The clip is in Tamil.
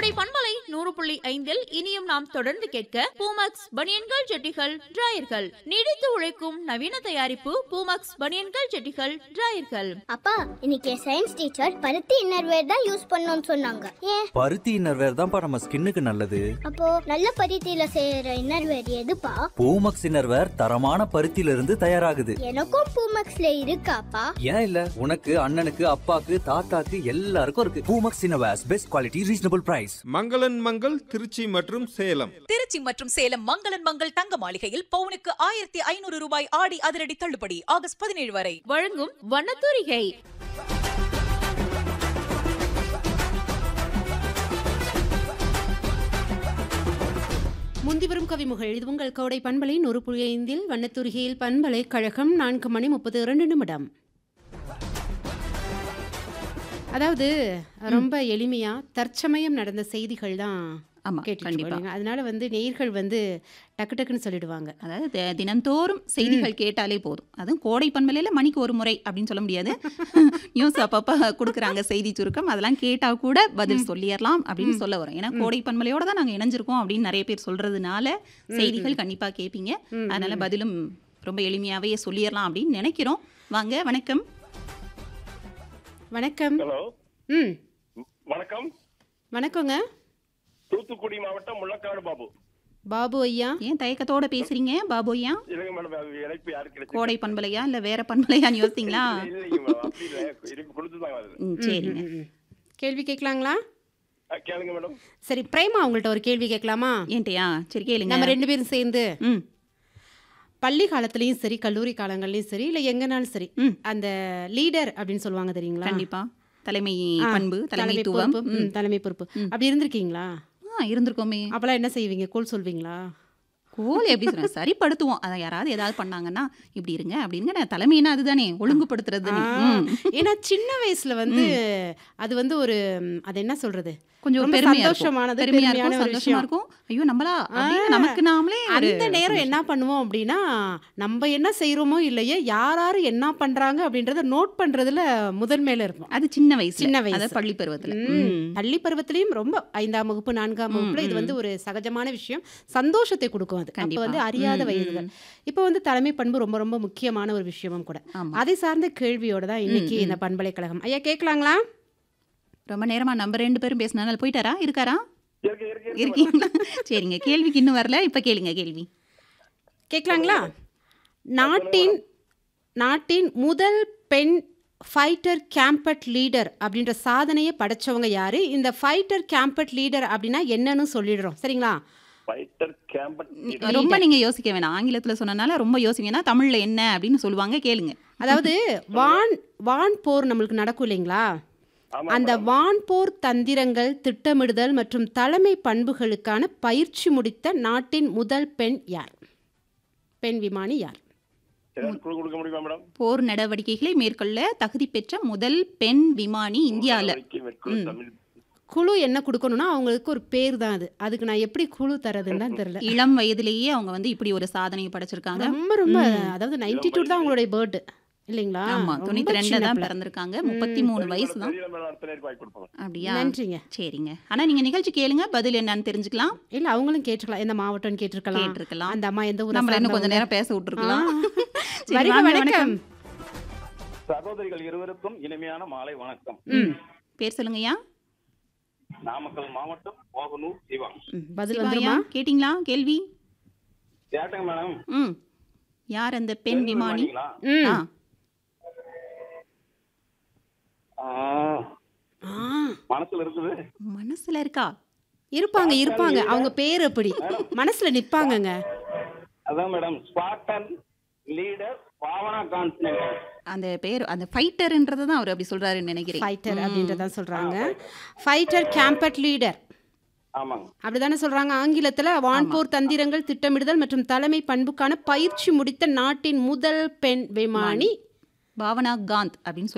கோடை பண்பலை நூறு புள்ளி ஐந்தில் இனியும் நாம் தொடர்ந்து கேட்க பூமக்ஸ் பனியன்கள் ஜெட்டிகள் டிராயர்கள் நீடித்து உழைக்கும் நவீன தயாரிப்பு பூமக்ஸ் பனியன்கள் ஜெட்டிகள் டிராயர்கள் அப்பா இன்னைக்கு சயின்ஸ் டீச்சர் பருத்தி இன்னர்வேர் தான் யூஸ் பண்ணணும்னு சொன்னாங்க ஏன் பருத்தி இன்னர்வேர் தான்ப்பா நம்ம ஸ்கின்னுக்கு நல்லது அப்போ நல்ல பருத்தியில செய்யற இன்னர்வேர் எதுப்பா பூமக்ஸ் இன்னர்வேர் தரமான பருத்தியில இருந்து தயாராகுது எனக்கும் பூமக்ஸ்ல இருக்காப்பா ஏன் இல்ல உனக்கு அண்ணனுக்கு அப்பாக்கு தாத்தாக்கு எல்லாருக்கும் இருக்கு Poomex innerwears best quality reasonable price மங்களன் மங்கள் திருச்சி மற்றும் சேலம் திருச்சி மற்றும் சேலம் மங்களன் மங்கள் தங்க மாளிகையில் பவுனுக்கு ஆயிரத்தி ஐநூறு ரூபாய் ஆடி அதிரடி தள்ளுபடி ஆகஸ்ட் பதினேழு வரை வழங்கும் வண்ணத்தூரிகை முந்திவரும் கவிமுகள் இது உங்கள் கோடை பண்பலை நூறு புள்ளி ஐந்தில் வண்ணத்துருகியில் பண்பலை கழகம் நான்கு மணி முப்பது இரண்டு நிமிடம் அதாவது ரொம்ப எளிமையா தற்சமயம் நடந்த செய்திகள் தான் ஆமா, கேட்டுட்டு கண்டிப்பா. இருக்கோம். அதனால வந்து நேயர்கள் வந்து டக்கு டக்குன்னு சொல்லிடுவாங்க அதாவது தி- தினந்தோறும் செய்திகள் கேட்டாலே போதும் அதுவும் கோடை பண்பலையில மணிக்கு ஒரு முறை அப்படின்னு சொல்ல முடியாது நியூஸ் அப்பப்ப கொடுக்குறாங்க செய்தி சுருக்கம் அதெல்லாம் கேட்டா கூட பதில் சொல்லிடலாம் அப்படின்னு சொல்ல வரோம் ஏன்னா கோடை பண்பலையோட தான் நாங்க இணைஞ்சிருக்கோம் அப்படின்னு நிறைய பேர் சொல்றதுனால செய்திகள் கண்டிப்பா கேட்பீங்க அதனால பதிலும் ரொம்ப எளிமையாவே சொல்லிடலாம் அப்படின்னு நினைக்கிறோம் வாங்க வணக்கம் வணக்கம் ஹலோ ம் வணக்கம் வணக்கங்க தூத்துக்குடி மாவட்டம் முள்ளக்காடு பாபு பாபு ஐயா ஏன் தயக்கத்தோட பேசுறீங்க பாபோயா இல்லைங்க மேடம் அது இணைப்பு யாரு கிடைச்சு கோடை பண்பலையா இல்ல வேற பண்பலையான்னு யோசித்தீங்களா இல்லைங்க மேடம் அப்படி இல்லை இணைப்பு கொடுத்துதாங்க அது ம், சரிங்க ம், ம். கேள்வி கேட்கலாங்களா ஆ, கேளுங்க மேடம் சரி பிரேமா உங்கள்ட்ட ஒரு கேள்வி கேட்கலாமா ஏன்ட்டையா சரி கேளுங்க நம்ம ரெண்டு பேரும் சேர்ந்து ம் பள்ளி காலத்துலயும் சரி கல்லூரி காலங்கள்லயும் சரி இல்ல எங்கனாலும் சரி ம். அந்த லீடர் அப்படின்னு சொல்லுவாங்க தெரியுங்களா கண்டிப்பா தலைமை ஆ, பண்பு தலைமை தலைமைத்துவம் பொறுப்பு, ம், தலைமை பொறுப்பு ம். அப்படி இருந்திருக்கீங்களா ஆ இருந்திருக்கோமே அப்பெல்லாம் என்ன செய்வீங்க கோல் சொல்வீங்களா கோல் எப்படி சொல்றேன் சரிப்படுத்துவோம் அதை யாராவது ஏதாவது பண்ணாங்கன்னா இப்படி இருங்க அப்படிங்க நான் தலைமைனா அதுதானே ஒழுங்குபடுத்துறது தானே ஆ, ம். ஏன்னா சின்ன வயசுல வந்து அது வந்து ஒரு ம், அது என்ன சொல்றது கொஞ்சம் ரொம்ப பெருமையா இருக்கும். சந்தோஷமானது, பெருமையா பெருமையான இருக்கும் ஒரு சந்தோஷமா விஷயம். இருக்கும் ஐயோ நம்மளா அப்படின்னு ஆ, நமக்கு நாமளே ஒரு அந்த நேரம் என்ன பண்ணுவோம் அப்படின்னா நம்ம என்ன செய்யறோமோ இல்லையோ யார் யாரு என்ன பண்றாங்க அப்படின்றத நோட் பண்றதுல முதன்மையில இருக்கும் அது சின்ன வயசு சின்ன வயசு. அதாவது பள்ளி பருவத்துல ம். ம். பள்ளி பருவத்திலயும் ரொம்ப ஐந்தாம் வகுப்பு நான்காம் வகுப்புல இது வந்து ஒரு சகஜமான விஷயம் சந்தோஷத்தை கொடுக்கும் அது அப்ப கண்டிப்பா. வந்து அறியாத ம், வயதுகள் ம். இப்போ வந்து தலைமை பண்பு ரொம்ப ரொம்ப முக்கியமான ஒரு விஷயமும் கூட ஆமா அதை சார்ந்த கேள்வியோட தான் இன்னைக்கு இந்த பண்பலைக்கழகம் ஐயா கேட்கலாங்களா ரொம்ப நேரமா நம்ம ரெண்டு பேரும் பேசினால போயிட்டாரா இருக்காரா இருக்கு இருக்கு இருக்கு இருக்கீங்களா சரிங்க கேள்விக்கு இன்னும் வரல இப்ப கேளுங்க கேள்வி கேட்கலாங்களா நாட்டின் நாட்டின் முதல் பெண் ஃபைட்டர் கேம்பட் லீடர் அப்படின்ற சாதனையை படைச்சவங்க யாரு இந்த ஃபைட்டர் கேம்பட் லீடர் அப்படின்னா என்னன்னு சொல்லிடுறோம் சரிங்களா ஃபைட்டர் கேம்பட் ரொம்ப நீங்க யோசிக்க வேணாம் ஆங்கிலத்துல சொன்னனால ரொம்ப யோசிங்கன்னா தமிழ்ல என்ன அப்படின்னு சொல்லுவாங்க கேளுங்க அதாவது வான் வான் போர் நம்மளுக்கு நடக்கும் இல்லைங்களா ஆமா அந்த வான் போர் தந்திரங்கள் திட்டமிடுதல் மற்றும் தலைமை பண்புகளுக்கான பயிற்சி முடித்த நாட்டின் முதல் பெண் யார் பெண் விமானி யார் ஏதாவது குழு கொடுக்க முடியுமா மேடம் போர் நடவடிக்கைகளை மேற்கொள்ள தகுதி பெற்ற முதல் பெண் விமானி இந்தியால நடவடிக்கை மேற்கொள்ள தமிழ் குழு என்ன கொடுக்கணும்னா அவங்களுக்கு ஒரு பேர் தான் அது அதுக்கு நான் எப்படி குழு தரதுன்னு தான் தெரியல இளம் வயதிலேயே அவங்க வந்து இப்படி ஒரு சாதனையை படைச்சிருக்காங்க ரொம்ப ரொம்ப அதாவது நைன்டி டூ தான் அவங்களுடைய பேர்டு இல்லைங்களா ஆமா ரொம்ப தொண்ணூத்தி ரெண்டுல சின்ன தான் பிள்ளை. பிறந்திருக்காங்க முப்பத்தி மூணு வயசு தான் தெரியல மேடம் அடுத்த நேரம் வாய்ப்பு கொடுப்பாங்க அப்படியா நன்றிங்க சரிங்க ஆனா நீங்க நிகழ்ச்சி கேளுங்க பதில் என்னன்னு தெரிஞ்சுக்கலாம் இல்ல அவங்களும் கேட்டிருக்கலாம் எந்த மாவட்டம்னு கேட்டிருக்கலாம் கேட்டிருக்கலாம். அந்த அம்மா எந்த ஊரை நம்மள இன்னும் கொஞ்ச சார்ந்தவங்க? நேரம் பேச விட்டுருக்கலாம் ஆ. சரி, வருக வாங்க, வணக்கம் சகோதரிகள் இருவருக்கும் இனிமையான மாலை வணக்கம் பேர் சொல்லுங்கய்யா நாமக்கல் மாவட்டம் மோகனூர் சிவா ம், பதில் சிவாயா, வந்துருமா? கேட்டிங்களா கேள்வி கேட்டங்க மேடம் ம் யார் அந்த பெண் விமானி விமானிங்களா? ம். ஆ ஆ, ஆ, மனசுல இருக்குது மனசுல இருக்கா இருப்பாங்க இருப்பாங்க அவங்க பேர் எப்படி மனசுல நிப்பாங்கங்க அதான் மேடம் ஸ்பாட்டன் லீடர் பாவனா கான்ஸ்டன்ட் அந்த பேர் அந்த ஃபைட்டர்ன்றதை தான் அவர் அப்படி சொல்றாருன்னு நினைக்கிறேன் ஃபைட்டர் அப்படின்றதான் சொல்றாங்க ஃபைட்டர் கேம்பட் லீடர் ஆமாங்க அப்படிதானே சொல்றாங்க ஆங்கிலத்துல வான்போர் தந்திரங்கள் திட்டமிடுதல் மற்றும் தலைமை பண்புக்கான பயிற்சி முடித்த நாட்டின் முதல் பெண் விமானி பாவனா காந்த் அப்படின்னு